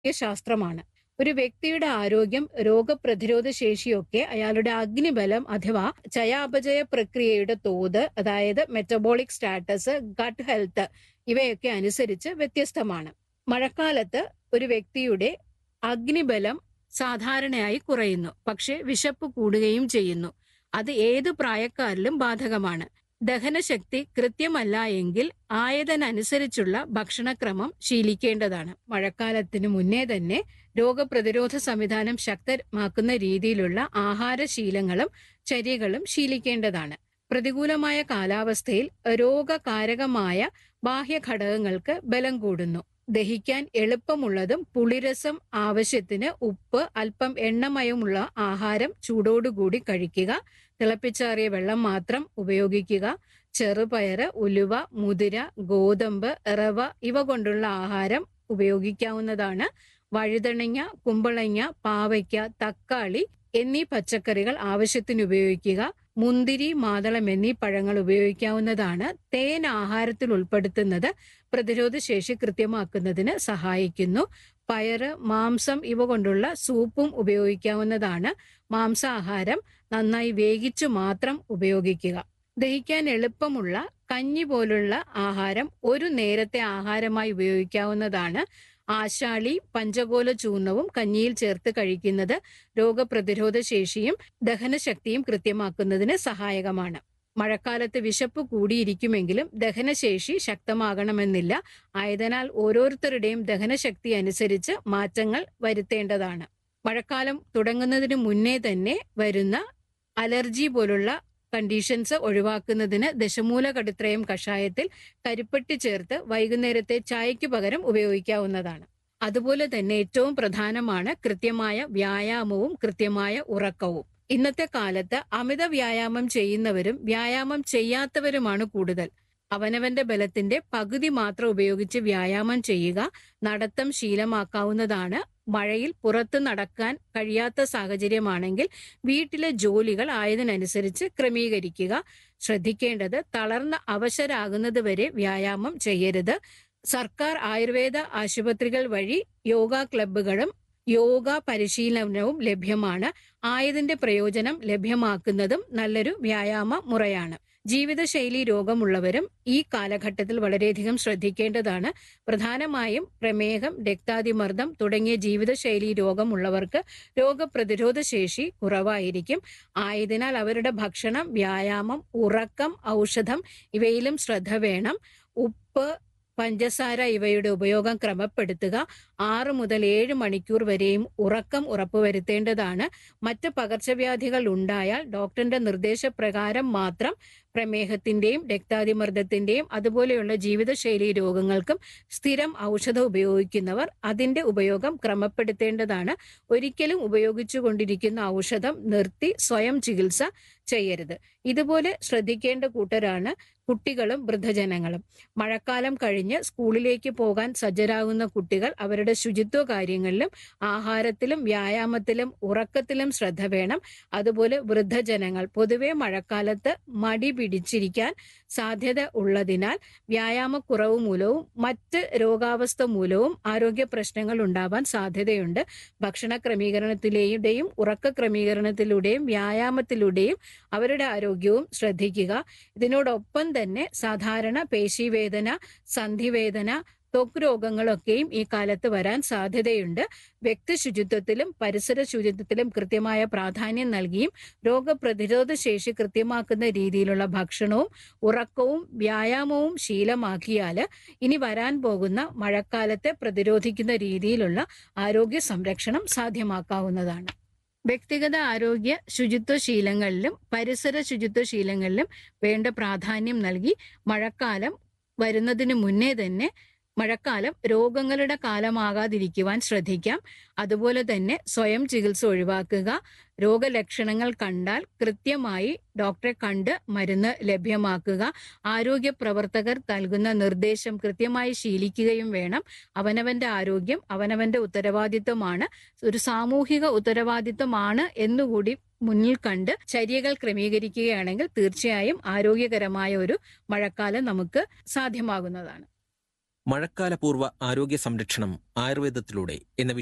ശാസ്ത്രമാണ് ഒരു വ്യക്തിയുടെ ആരോഗ്യം രോഗപ്രതിരോധ ശേഷിയൊക്കെ അയാളുടെ അഗ്നിബലം അഥവാ ചയാപചയ പ്രക്രിയയുടെ തോത് അതായത് മെറ്റബോളിക് സ്റ്റാറ്റസ് ഗട്ട് ഹെൽത്ത് ഇവയൊക്കെ അനുസരിച്ച് വ്യത്യസ്തമാണ് മഴക്കാലത്ത് ഒരു വ്യക്തിയുടെ അഗ്നിബലം സാധാരണയായി കുറയുന്നു പക്ഷെ വിശപ്പ് കൂടുകയും ചെയ്യുന്നു അത് ഏത് പ്രായക്കാരിലും ബാധകമാണ് ദഹനശക്തി കൃത്യമല്ല എങ്കിൽ ആയതിനനുസരിച്ചുള്ള ഭക്ഷണക്രമം ശീലിക്കേണ്ടതാണ് മഴക്കാലത്തിന് മുന്നേ തന്നെ രോഗപ്രതിരോധ സംവിധാനം ശക്തമാക്കുന്ന രീതിയിലുള്ള ആഹാരശീലങ്ങളും ചര്യകളും ശീലിക്കേണ്ടതാണ് പ്രതികൂലമായ കാലാവസ്ഥയിൽ രോഗകാരകമായ ബാഹ്യ ഘടകങ്ങൾക്ക് ബലം കൂടുന്നു ദഹിക്കാൻ എളുപ്പമുള്ളതും പുളിരസം ആവശ്യത്തിന് ഉപ്പ് അല്പം എണ്ണമയമുള്ള ആഹാരം ചൂടോടുകൂടി കഴിക്കുക തിളപ്പിച്ചാറിയ വെള്ളം മാത്രം ഉപയോഗിക്കുക ചെറുപയറ് ഉലുവ മുതിര ഗോതമ്പ് റവ ഇവ കൊണ്ടുള്ള ആഹാരം ഉപയോഗിക്കാവുന്നതാണ് വഴുതണങ്ങ കുമ്പളങ്ങ പാവയ്ക്ക തക്കാളി എന്നീ പച്ചക്കറികൾ ആവശ്യത്തിന് ഉപയോഗിക്കുക മുന്തിരി മാതളം എന്നീ പഴങ്ങൾ ഉപയോഗിക്കാവുന്നതാണ് തേൻ ആഹാരത്തിൽ ഉൾപ്പെടുത്തുന്നത് പ്രതിരോധ ശേഷി കൃത്യമാക്കുന്നതിന് സഹായിക്കുന്നു പയറ് മാംസം ഇവ കൊണ്ടുള്ള സൂപ്പും ഉപയോഗിക്കാവുന്നതാണ് മാംസാഹാരം നന്നായി വേവിച്ചു മാത്രം ഉപയോഗിക്കുക ദഹിക്കാൻ എളുപ്പമുള്ള കഞ്ഞി പോലുള്ള ആഹാരം ഒരു നേരത്തെ ആഹാരമായി ഉപയോഗിക്കാവുന്നതാണ് ആശാളി പഞ്ചകോല ചൂർണവും കഞ്ഞിയിൽ ചേർത്ത് കഴിക്കുന്നത് രോഗപ്രതിരോധ ശേഷിയും ദഹനശക്തിയും കൃത്യമാക്കുന്നതിന് സഹായകമാണ് മഴക്കാലത്ത് വിശപ്പ് കൂടിയിരിക്കുമെങ്കിലും ദഹനശേഷി ശക്തമാകണമെന്നില്ല ആയതിനാൽ ഓരോരുത്തരുടെയും ദഹനശക്തി അനുസരിച്ച് മാറ്റങ്ങൾ വരുത്തേണ്ടതാണ് മഴക്കാലം തുടങ്ങുന്നതിന് മുന്നേ തന്നെ വരുന്ന അലർജി പോലുള്ള കണ്ടീഷൻസ് ഒഴിവാക്കുന്നതിന് ദശമൂല കടുത്രയം കഷായത്തിൽ കരിപ്പെട്ടി ചേർത്ത് വൈകുന്നേരത്തെ ചായയ്ക്ക് പകരം ഉപയോഗിക്കാവുന്നതാണ് അതുപോലെ തന്നെ ഏറ്റവും പ്രധാനമാണ് കൃത്യമായ വ്യായാമവും കൃത്യമായ ഉറക്കവും ഇന്നത്തെ കാലത്ത് അമിത വ്യായാമം ചെയ്യുന്നവരും വ്യായാമം ചെയ്യാത്തവരുമാണ് കൂടുതൽ അവനവന്റെ ബലത്തിന്റെ പകുതി മാത്രം ഉപയോഗിച്ച് വ്യായാമം ചെയ്യുക നടത്തം ശീലമാക്കാവുന്നതാണ് മഴയിൽ പുറത്ത് നടക്കാൻ കഴിയാത്ത സാഹചര്യമാണെങ്കിൽ വീട്ടിലെ ജോലികൾ ആയതിനനുസരിച്ച് ക്രമീകരിക്കുക ശ്രദ്ധിക്കേണ്ടത് തളർന്ന അവശരാകുന്നത് വരെ വ്യായാമം ചെയ്യരുത് സർക്കാർ ആയുർവേദ ആശുപത്രികൾ വഴി യോഗ ക്ലബ്ബുകളും യോഗ പരിശീലനവും ലഭ്യമാണ് ആയതിന്റെ പ്രയോജനം ലഭ്യമാക്കുന്നതും നല്ലൊരു വ്യായാമ മുറയാണ് ജീവിതശൈലി രോഗമുള്ളവരും ഈ കാലഘട്ടത്തിൽ വളരെയധികം ശ്രദ്ധിക്കേണ്ടതാണ് പ്രധാനമായും പ്രമേഹം രക്താതിമർദ്ദം തുടങ്ങിയ ജീവിതശൈലി രോഗമുള്ളവർക്ക് രോഗപ്രതിരോധ ശേഷി കുറവായിരിക്കും ആയതിനാൽ അവരുടെ ഭക്ഷണം വ്യായാമം ഉറക്കം ഔഷധം ഇവയിലും ശ്രദ്ധ വേണം ഉപ്പ് പഞ്ചസാര ഇവയുടെ ഉപയോഗം ക്രമപ്പെടുത്തുക ആറ് മുതൽ ഏഴ് മണിക്കൂർ വരെയും ഉറക്കം ഉറപ്പുവരുത്തേണ്ടതാണ് മറ്റ് പകർച്ചവ്യാധികൾ ഉണ്ടായാൽ ഡോക്ടറിന്റെ നിർദ്ദേശപ്രകാരം മാത്രം പ്രമേഹത്തിന്റെയും രക്താതിമർദ്ദത്തിന്റെയും അതുപോലെയുള്ള ജീവിതശൈലി രോഗങ്ങൾക്കും സ്ഥിരം ഔഷധം ഉപയോഗിക്കുന്നവർ അതിന്റെ ഉപയോഗം ക്രമപ്പെടുത്തേണ്ടതാണ് ഒരിക്കലും ഉപയോഗിച്ചുകൊണ്ടിരിക്കുന്ന ഔഷധം നിർത്തി സ്വയം ചികിത്സ ചെയ്യരുത് ഇതുപോലെ ശ്രദ്ധിക്കേണ്ട കൂട്ടരാണ് കുട്ടികളും വൃദ്ധജനങ്ങളും മഴക്കാലം കഴിഞ്ഞ് സ്കൂളിലേക്ക് പോകാൻ സജ്ജരാകുന്ന കുട്ടികൾ അവരുടെ ശുചിത്വ കാര്യങ്ങളിലും ആഹാരത്തിലും വ്യായാമത്തിലും ഉറക്കത്തിലും ശ്രദ്ധ വേണം അതുപോലെ വൃദ്ധജനങ്ങൾ പൊതുവെ മഴക്കാലത്ത് മടി പിടിച്ചിരിക്കാൻ സാധ്യത ഉള്ളതിനാൽ വ്യായാമക്കുറവ് മൂലവും മറ്റ് രോഗാവസ്ഥ മൂലവും ആരോഗ്യ പ്രശ്നങ്ങൾ ഉണ്ടാവാൻ സാധ്യതയുണ്ട് ഭക്ഷണ ക്രമീകരണത്തിലൂടെയും ഉറക്ക ക്രമീകരണത്തിലൂടെയും വ്യായാമത്തിലൂടെയും അവരുടെ ആരോഗ്യവും ശ്രദ്ധിക്കുക ഇതിനോടൊപ്പം തന്നെ സാധാരണ പേശീവേദന സന്ധിവേദന ത്വക്ക് രോഗങ്ങളൊക്കെയും ഈ കാലത്ത് വരാൻ സാധ്യതയുണ്ട് വ്യക്തി ശുചിത്വത്തിലും പരിസര ശുചിത്വത്തിലും കൃത്യമായ പ്രാധാന്യം നൽകിയും രോഗപ്രതിരോധ ശേഷി കൃത്യമാക്കുന്ന രീതിയിലുള്ള ഭക്ഷണവും ഉറക്കവും വ്യായാമവും ശീലമാക്കിയാൽ ഇനി വരാൻ പോകുന്ന മഴക്കാലത്തെ പ്രതിരോധിക്കുന്ന രീതിയിലുള്ള ആരോഗ്യ സംരക്ഷണം സാധ്യമാക്കാവുന്നതാണ് വ്യക്തിഗത ആരോഗ്യ ശുചിത്വ ശീലങ്ങളിലും പരിസര ശുചിത്വ ശീലങ്ങളിലും വേണ്ട പ്രാധാന്യം നൽകി മഴക്കാലം വരുന്നതിന് മുന്നേ തന്നെ മഴക്കാലം രോഗങ്ങളുടെ കാലമാകാതിരിക്കുവാൻ ശ്രദ്ധിക്കാം അതുപോലെ തന്നെ സ്വയം ചികിത്സ ഒഴിവാക്കുക രോഗലക്ഷണങ്ങൾ കണ്ടാൽ കൃത്യമായി ഡോക്ടറെ കണ്ട് മരുന്ന് ലഭ്യമാക്കുക ആരോഗ്യ പ്രവർത്തകർ നൽകുന്ന നിർദ്ദേശം കൃത്യമായി ശീലിക്കുകയും വേണം അവനവന്റെ ആരോഗ്യം അവനവന്റെ ഉത്തരവാദിത്വമാണ് ഒരു സാമൂഹിക ഉത്തരവാദിത്വമാണ് എന്നുകൂടി മുന്നിൽ കണ്ട് ചര്യകൾ ക്രമീകരിക്കുകയാണെങ്കിൽ തീർച്ചയായും ആരോഗ്യകരമായ ഒരു മഴക്കാലം നമുക്ക് സാധ്യമാകുന്നതാണ് മഴക്കാലപൂർവ്വ ആരോഗ്യ സംരക്ഷണം ആയുർവേദത്തിലൂടെ എന്ന